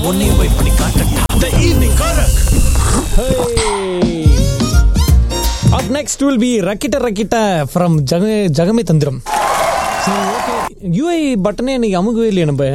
உன்னையும் போய் பண்ணி காட்டட்டா The evening Karak. Up next will be Rakita Rakita from Jaga Jagame தந்திரம் சரி ஓகே யூஐ பட்டனே இன்னைக்கு அமுகவே இல்லையா நம்ம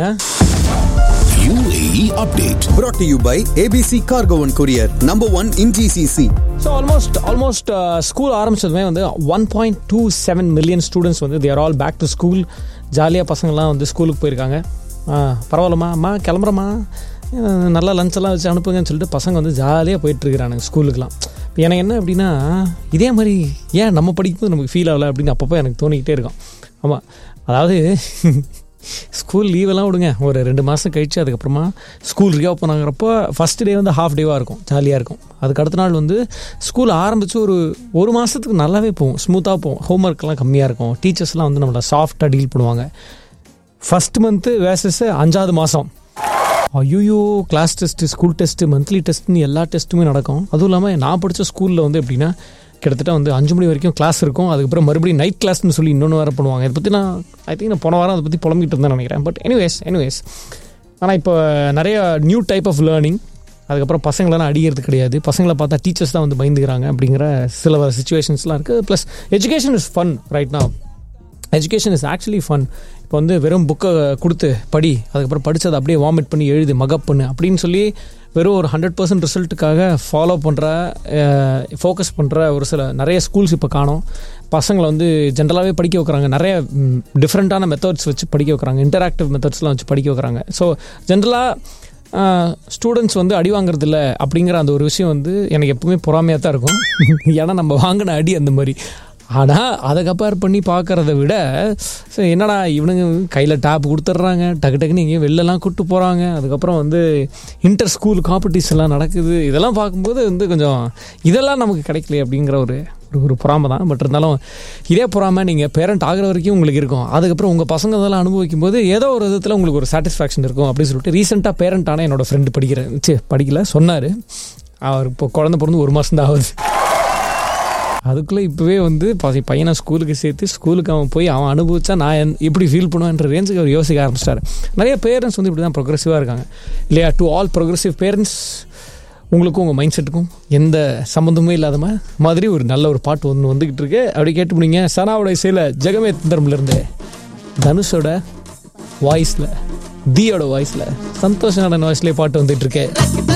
UAE update. brought to you by ABC Cargo and Courier, number one in GCC. So almost almost school ஆரம்பிச்சதுமே வந்து one point two seven million students வந்து they're all back to school ஜாலியாக பசங்கள்லாம் வந்து ஸ்கூலுக்கு போயிருக்காங்க ஆ, பரவாயில்லம்மா அம்மா கிளம்புறம்மா அஹ், நல்லா லஞ்ச் எல்லாம் வச்சு அனுப்புங்கன்னு சொல்லிட்டு பசங்க வந்து ஜாலியாக போயிட்டுருக்கிறானுங்க ஸ்கூலுக்குலாம் இப்போ எனக்கு என்ன அப்படின்னா இதே மாதிரி ஏன் நம்ம படிக்கும்போது நமக்கு ஃபீல் ஆகல அப்படின்னு அப்பப்போ எனக்கு தோணிக்கிட்டே இருக்கும் ஆமாம் அதாவது ஸ்கூல் லீவெல்லாம் விடுங்க ஒரு ரெண்டு மாதம் கழிச்சு அதுக்கப்புறமா ஸ்கூல் ரீஓப்பன் ஆகிறப்போ ஃபஸ்ட் டே வந்து ஹாஃப் டேவாக இருக்கும் ஜாலியாக இருக்கும் அதுக்கு அடுத்த நாள் வந்து ஸ்கூல் ஆரம்பித்து ஒரு ஒரு மாதத்துக்கு நல்லாவே போகும் ஸ்மூத்தாக போகும் ஹோம்ஒர்க்லாம் கம்மியாக இருக்கும் டீச்சர்ஸ்லாம் வந்து நம்மளை சாஃப்டாக டீல் பண்ணுவாங்க ஃபஸ்ட் மந்த்து வேசஸ் அஞ்சாவது மாதம் ஐயோ class test school test monthly டெஸ்ட்னு எல்லா டெஸ்ட்டுமே நடக்கும் அதுவும் இல்லாமல் நான் படித்த ஸ்கூலில் வந்து எப்படின்னா கிட்டத்தட்ட வந்து அஞ்சு மணி வரைக்கும் கிளாஸ் இருக்கும் அதுக்கப்புறம் மறுபடியும் நைட் கிளாஸ்னு சொல்லி இன்னொன்று வேறு பண்ணுவாங்க இதை பற்றி நான் ஐ திங்க் நான் போன வாரம் அதை பற்றி புலம்பிட்டு இருந்தேன் நினைக்கிறேன் பட் எனிவேஸ் எனிவேஸ் ஆனால் இப்போ நிறைய நியூ டைப் ஆஃப் லேர்னிங் அதுக்கப்புறம் பசங்களெல்லாம் அடிக்கிறது கிடையாது பசங்களை பார்த்தா டீச்சர்ஸ் தான் வந்து பயந்துக்கிறாங்க அப்படிங்கிற சில சுச்சுவேஷன்ஸ்லாம் இருக்குது plus education is fun right now education is actually fun இப்போ வந்து வெறும் புக்கை கொடுத்து படி அதுக்கப்புறம் படித்ததை அப்படியே வாமிட் பண்ணி எழுது மகப் பண்ணு அப்படின்னு சொல்லி வெறும் ஒரு ஹண்ட்ரட் பர்சன்ட் ரிசல்ட்டுக்காக ஃபாலோ பண்ணுற ஃபோக்கஸ் பண்ணுற ஒரு சில நிறைய ஸ்கூல்ஸ் இப்போ காணோம் பசங்களை வந்து ஜென்ரலாகவே படிக்க வைக்கிறாங்க நிறைய டிஃப்ரெண்ட்டான மெத்தட்ஸ் வச்சு படிக்க வைக்கிறாங்க இன்டராக்டிவ் மெத்தட்ஸ்லாம் வச்சு படிக்க வைக்கிறாங்க ஸோ ஜென்ரலாக ஸ்டூடெண்ட்ஸ் வந்து அடி வாங்குறது இல்ல அப்படிங்கிற அந்த ஒரு விஷயம் வந்து எனக்கு எப்பவுமே பொறாமையாக தான் இருக்கும் ஏன்னா நம்ம வாங்கின அடி அந்த மாதிரி ஆனால் அதை கம்பேர் பண்ணி பார்க்கறத விட சரி, என்னடா இவனுங்க கையில் டேப் கொடுத்துட்றாங்க டக்கு டக்குன்னு எங்கேயும் வெளிலலாம் கூப்பிட்டு போகிறாங்க அதுக்கப்புறம் வந்து இன்டர் ஸ்கூல் காம்படிஷன்லாம் நடக்குது இதெல்லாம் பார்க்கும்போது வந்து கொஞ்சம் இதெல்லாம் நமக்கு கிடைக்கலையே அப்படிங்கிற ஒரு ஒரு- ஒரு பொறாமை தான் பட் இருந்தாலும் இதே பொறாமை நீங்கள் பேரண்ட் ஆகிற வரைக்கும் உங்களுக்கு இருக்கும் அதுக்கப்புறம் உங்கள் பசங்க இதெல்லாம் அனுபவிக்கும் போது ஏதோ ஒரு விதத்தில் உங்களுக்கு ஒரு சாட்டிஸ்ஃபேக்ஷன் இருக்கும் அப்படின்னு சொல்லிட்டு ரீசெண்டாக பேரண்ட் ஆனால் என்னோட ஃப்ரெண்டு படிக்கிற சே படிக்கல சொன்னார் அவர் இப்போ குழந்தை பிறந்து ஒரு மாதம் தான் ஆகுது அதுக்குள்ளே இப்போவே வந்து பசி- பையனை ஸ்கூலுக்கு சேர்த்து ஸ்கூலுக்கு அவன் போய் அவன் அனுபவிச்சா நான் என் எப்படி ஃபீல் பண்ணுவேன்ற ரேஞ்சுக்கு அவர் யோசிக்க ஆரம்பிச்சிட்டாரு நிறைய பேரண்ட்ஸ் வந்து இப்படி தான் ப்ரொக்ரெசிவாக இருக்காங்க இல்லையா டு ஆல் ப்ரொக்ரெசிவ் பேரண்ட்ஸ் உங்களுக்கும் உங்கள் மைண்ட் செட்டுக்கும் எந்த சம்மந்தமுமே இல்லாத மா- மாதிரி ஒரு நல்ல ஒரு பாட்டு ஒன்று வந்துக்கிட்டு இருக்கு அப்படி கேட்டு முடிங்க சனாவோட இசையில் ஜெகமே தந்திரம்லேருந்து தனுஷோட வாய்ஸில் தீயோட வாய்ஸில் சந்தோஷமான வாய்ஸ்லேயே பாட்டு வந்துட்டு இருக்கு